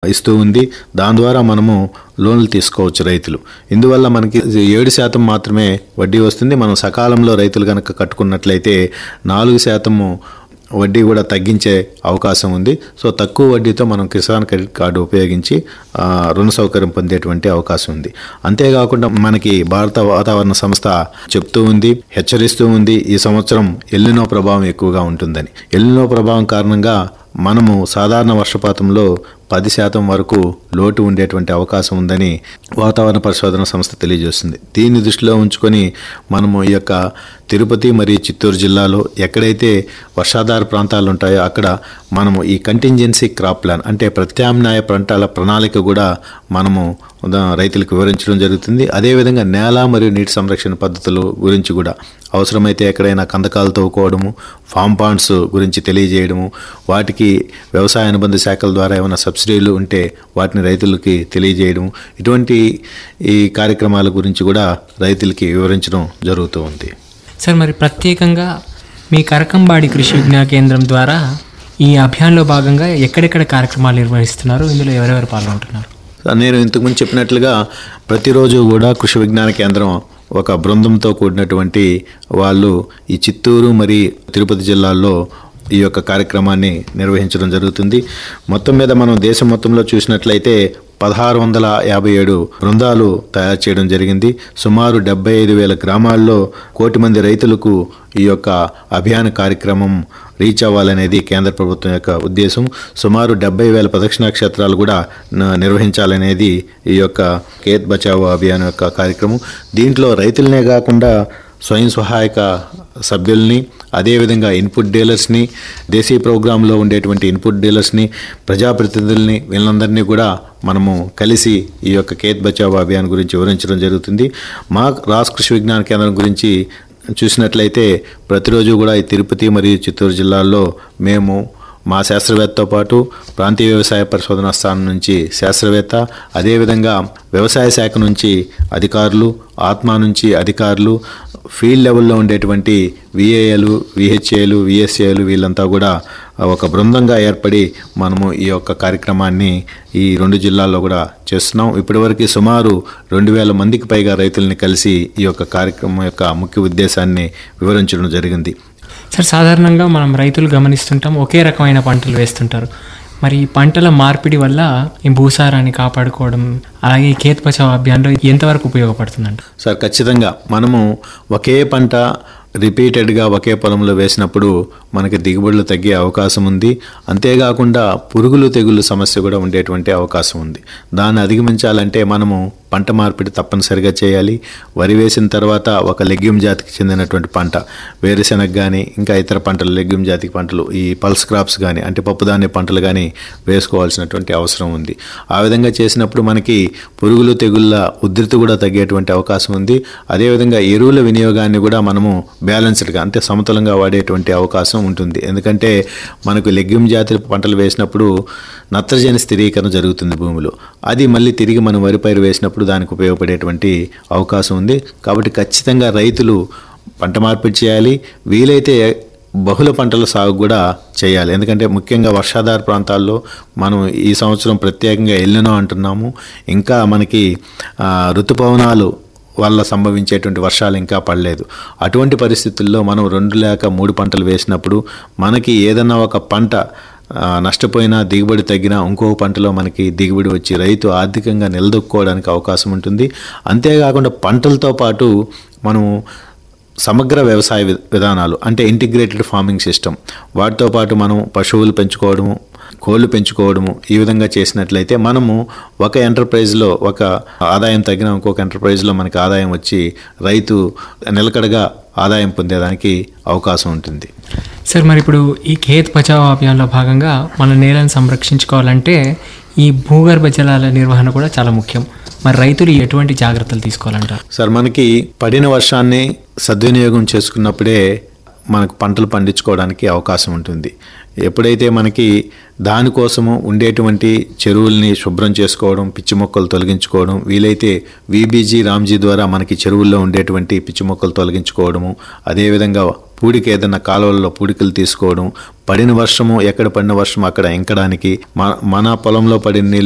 ఇస్తూ ఉంది దాని ద్వారా మనము లోన్లు తీసుకోవచ్చు రైతులు ఇందువల్ల మనకి ఏడు శాతం మాత్రమే వడ్డీ వస్తుంది మనం సకాలంలో రైతులు కనుక కట్టుకున్నట్లయితే నాలుగు శాతము వడ్డీ కూడా తగ్గించే అవకాశం ఉంది సో తక్కువ వడ్డీతో మనం కిసాన్ క్రెడిట్ కార్డు ఉపయోగించి ఆ, రుణ సౌకర్యం పొందేటువంటి అవకాశం ఉంది అంతేకాకుండా మనకి భారత వాతావరణ సంస్థ చెప్తూ ఉంది హెచ్చరిస్తూ ఉంది ఈ సంవత్సరం ఎల్లినో ప్రభావం ఎక్కువగా ఉంటుందని ఎల్లినో ప్రభావం కారణంగా మనము సాధారణ వర్షపాతంలో పది శాతం వరకు లోటు ఉండేటువంటి అవకాశం ఉందని వాతావరణ పరిశోధన సంస్థ తెలియజేస్తుంది దీన్ని దృష్టిలో ఉంచుకొని మనము ఈ యొక్క తిరుపతి మరియు చిత్తూరు జిల్లాలో ఎక్కడైతే వర్షాధార ప్రాంతాలు ఉంటాయో అక్కడ మనము ఈ కంటింజెన్సీ క్రాప్ ప్లాన్ అంటే ప్రత్యామ్నాయ పంటల ప్రణాళిక కూడా మనము ఉదా- రైతులకు వివరించడం జరుగుతుంది అదేవిధంగా నేల మరియు నీటి సంరక్షణ పద్ధతుల గురించి కూడా అవసరమైతే ఎక్కడైనా కందకాలు తవ్వుకోవడము ఫామ్ పాండ్స్ గురించి తెలియజేయడము వాటికి వ్యవసాయ అనుబంధ శాఖల ద్వారా ఏమైనా సబ్సిడీలు ఉంటే వాటిని రైతులకి తెలియజేయడం ఇటువంటి ఈ కార్యక్రమాల గురించి కూడా రైతులకి వివరించడం జరుగుతూ ఉంది సార్ మరి ప్రత్యేకంగా మీ కరకంబాడి కృషి విజ్ఞాన కేంద్రం ద్వారా ఈ అభియాన్లో భాగంగా ఎక్కడెక్కడ కార్యక్రమాలు నిర్వహిస్తున్నారు ఇందులో ఎవరెవరు పాల్గొంటున్నారు నేను ఇంతకుముందు చెప్పినట్లుగా ప్రతిరోజు కూడా కృషి విజ్ఞాన కేంద్రం ఒక బృందంతో కూడినటువంటి వాళ్ళు ఈ చిత్తూరు మరి తిరుపతి జిల్లాల్లో ఈ యొక్క కార్యక్రమాన్ని నిర్వహించడం జరుగుతుంది మొత్తం మీద మనం దేశం మొత్తంలో చూసినట్లయితే పదహారు వందల యాభై ఏడు బృందాలు తయారు చేయడం జరిగింది సుమారు డెబ్బై ఐదు వేల గ్రామాల్లో కోటి మంది రైతులకు ఈ యొక్క అభియాన కార్యక్రమం రీచ్ అవ్వాలనేది కేంద్ర ప్రభుత్వం యొక్క ఉద్దేశం సుమారు డెబ్బై వేల ప్రదక్షిణ క్షేత్రాలు కూడా న- నిర్వహించాలనేది ఈ యొక్క కేత్ బచావో అభియాన్ యొక్క కార్యక్రమం దీంట్లో రైతులనే కాకుండా స్వయం సహాయక సభ్యుల్ని అదేవిధంగా ఇన్పుట్ డీలర్స్ని దేశీయ ప్రోగ్రాంలో ఉండేటువంటి ఇన్పుట్ డీలర్స్ని ప్రజాప్రతినిధుల్ని వీళ్ళందరినీ కూడా మనము కలిసి ఈ యొక్క కేత్ బచావో అభియాన్ గురించి వివరించడం జరుగుతుంది మా రాస్ కృషి విజ్ఞాన కేంద్రం గురించి చూసినట్లయితే ప్రతిరోజు కూడా ఈ తిరుపతి మరియు చిత్తూరు జిల్లాల్లో మేము మా శాస్త్రవేత్తతో పాటు ప్రాంతీయ వ్యవసాయ పరిశోధనా స్థానం నుంచి శాస్త్రవేత్త అదేవిధంగా వ్యవసాయ శాఖ నుంచి అధికారులు ఆత్మ నుంచి అధికారులు ఫీల్డ్ లెవెల్లో ఉండేటువంటి విఏఏలు విహెచ్ఏలు విఎస్ఏలు వీళ్ళంతా కూడా ఒక బృందంగా ఏర్పడి మనము ఈ యొక్క కార్యక్రమాన్ని ఈ రెండు జిల్లాల్లో కూడా చేస్తున్నాం ఇప్పటివరకు సుమారు రెండు వేల మందికి పైగా రైతుల్ని కలిసి ఈ యొక్క కార్యక్రమం యొక్క ముఖ్య ఉద్దేశాన్ని వివరించడం జరిగింది సార్ సాధారణంగా మనం రైతులు గమనిస్తుంటాం ఒకే రకమైన పంటలు వేస్తుంటారు మరి ఈ పంటల మార్పిడి వల్ల ఈ భూసారాన్ని కాపాడుకోవడం అలాగే ఈ కేత్ బచావ్ అభియాన్లో ఎంతవరకు ఉపయోగపడుతుందంట సార్ ఖచ్చితంగా మనము ఒకే పంట రిపీటెడ్గా ఒకే పొలంలో వేసినప్పుడు మనకి దిగుబడులు తగ్గే అవకాశం ఉంది అంతేకాకుండా పురుగులు తెగులు సమస్య కూడా ఉండేటువంటి అవకాశం ఉంది దాన్ని అధిగమించాలంటే మనము పంట మార్పిడి తప్పనిసరిగా చేయాలి వరి వేసిన తర్వాత ఒక లెగ్యూమ్ జాతికి చెందినటువంటి పంట వేరుశెనగ కానీ ఇంకా ఇతర పంటలు లెగ్యూమ్ జాతికి పంటలు ఈ పల్స్ క్రాప్స్ కానీ అంటే పప్పుధాన్య పంటలు కానీ వేసుకోవాల్సినటువంటి అవసరం ఉంది ఆ విధంగా చేసినప్పుడు మనకి పురుగులు తెగుళ్ళ ఉధృతి కూడా తగ్గేటువంటి అవకాశం ఉంది అదేవిధంగా ఎరువుల వినియోగాన్ని కూడా మనము బ్యాలెన్స్డ్గా అంటే సమతులంగా వాడేటువంటి అవకాశం ఉంటుంది ఎందుకంటే మనకు లెగ్యూమ్ జాతి పంటలు వేసినప్పుడు నత్రజని స్థిరీకరణ జరుగుతుంది భూమిలో అది మళ్ళీ తిరిగి మనం వరి పైరు వేసినప్పుడు దానికి ఉపయోగపడేటువంటి అవకాశం ఉంది కాబట్టి ఖచ్చితంగా రైతులు పంట మార్పిడి చేయాలి వీలైతే బహుళ పంటల సాగు కూడా చేయాలి ఎందుకంటే ముఖ్యంగా వర్షాధార ప్రాంతాల్లో మనం ఈ సంవత్సరం ప్రత్యేకంగా ఎల్లినో అంటున్నాము ఇంకా మనకి ఆ, ఋతుపవనాలు వల్ల సంభవించేటువంటి వర్షాలు ఇంకా పడలేదు అటువంటి పరిస్థితుల్లో మనం రెండు లేక మూడు పంటలు వేసినప్పుడు మనకి ఏదన్నా ఒక పంట ఆ, నష్టపోయినా దిగుబడి తగ్గినా ఇంకో పంటలో మనకి దిగుబడి వచ్చి రైతు ఆర్థికంగా నిలదొక్కుకోవడానికి అవకాశం ఉంటుంది అంతేకాకుండా పంటలతో పాటు మనము సమగ్ర వ్యవసాయ వి- విధానాలు అంటే ఇంటిగ్రేటెడ్ ఫార్మింగ్ సిస్టమ్ వాటితో పాటు మనం పశువులు పెంచుకోవడము కోళ్ళు పెంచుకోవడము ఈ విధంగా చేసినట్లయితే మనము ఒక ఎంటర్ప్రైజ్లో ఒక ఆదాయం తగ్గిన ఇంకొక ఎంటర్ప్రైజ్లో మనకి ఆదాయం వచ్చి రైతు నిలకడగా ఆదాయం పొందేదానికి అవకాశం ఉంటుంది సార్ మరి ఇప్పుడు ఈ ఖేత్ బచావ్ అభియాన్లో భాగంగా మన నేలను సంరక్షించుకోవాలంటే ఈ భూగర్భ జలాల నిర్వహణ కూడా చాలా ముఖ్యం మరి రైతులు ఎటువంటి జాగ్రత్తలు తీసుకోవాలంటారు సార్ మనకి పడిన వర్షాన్ని సద్వినియోగం చేసుకున్నప్పుడే మనకు పంటలు పండించుకోవడానికి అవకాశం ఉంటుంది ఎప్పుడైతే మనకి దానికోసము ఉండేటువంటి చెరువుల్ని శుభ్రం చేసుకోవడం పిచ్చి మొక్కలు తొలగించుకోవడం వీలైతే వీబీజీ రామ్జీ ద్వారా మనకి చెరువుల్లో ఉండేటువంటి పిచ్చి మొక్కలు తొలగించుకోవడము అదేవిధంగా పూడిక ఏదైనా కాలువల్లో పూడికలు తీసుకోవడం పడిన వర్షము ఎక్కడ పడిన వర్షం అక్కడ ఎంకడానికి మన మన పొలంలో పడిన నీళ్లు